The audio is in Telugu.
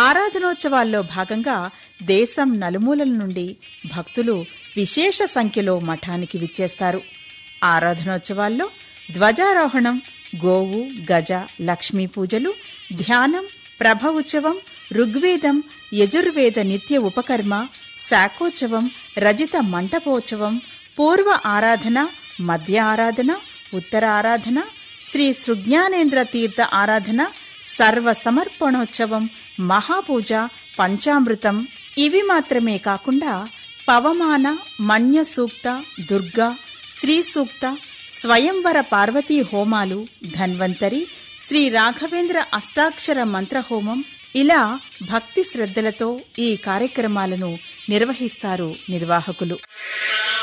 ఆరాధనోత్సవాల్లో భాగంగా దేశం నలుమూలల నుండి భక్తులు విశేష సంఖ్యలో మఠానికి విచ్చేస్తారు ఆరాధనోత్సవాల్లో ధ్వజారోహణం గోవు గజ లక్ష్మీ పూజలు ధ్యానం ప్రభ ఉత్సవం ఋగ్వేదం యజుర్వేద నిత్య ఉపకర్మ శాఖోత్సవం రజిత మంటపోత్సవం పూర్వ ఆరాధన మధ్య ఆరాధన ఉత్తర ఆరాధన శ్రీ సుజ్ఞానేంద్ర తీర్థ ఆరాధన సర్వ సమర్పణోత్సవం మహాపూజ పంచామృతం ఇవి మాత్రమే కాకుండా పవమాన మన్య సూక్త దుర్గా శ్రీ సూక్త స్వయంవర పార్వతీ హోమాలు ధన్వంతరి శ్రీ రాఘవేంద్ర అష్టాక్షర మంత్రహోమం ఇలా భక్తి శ్రద్ధలతో ఈ కార్యక్రమాలను నిర్వహిస్తారు నిర్వాహకులు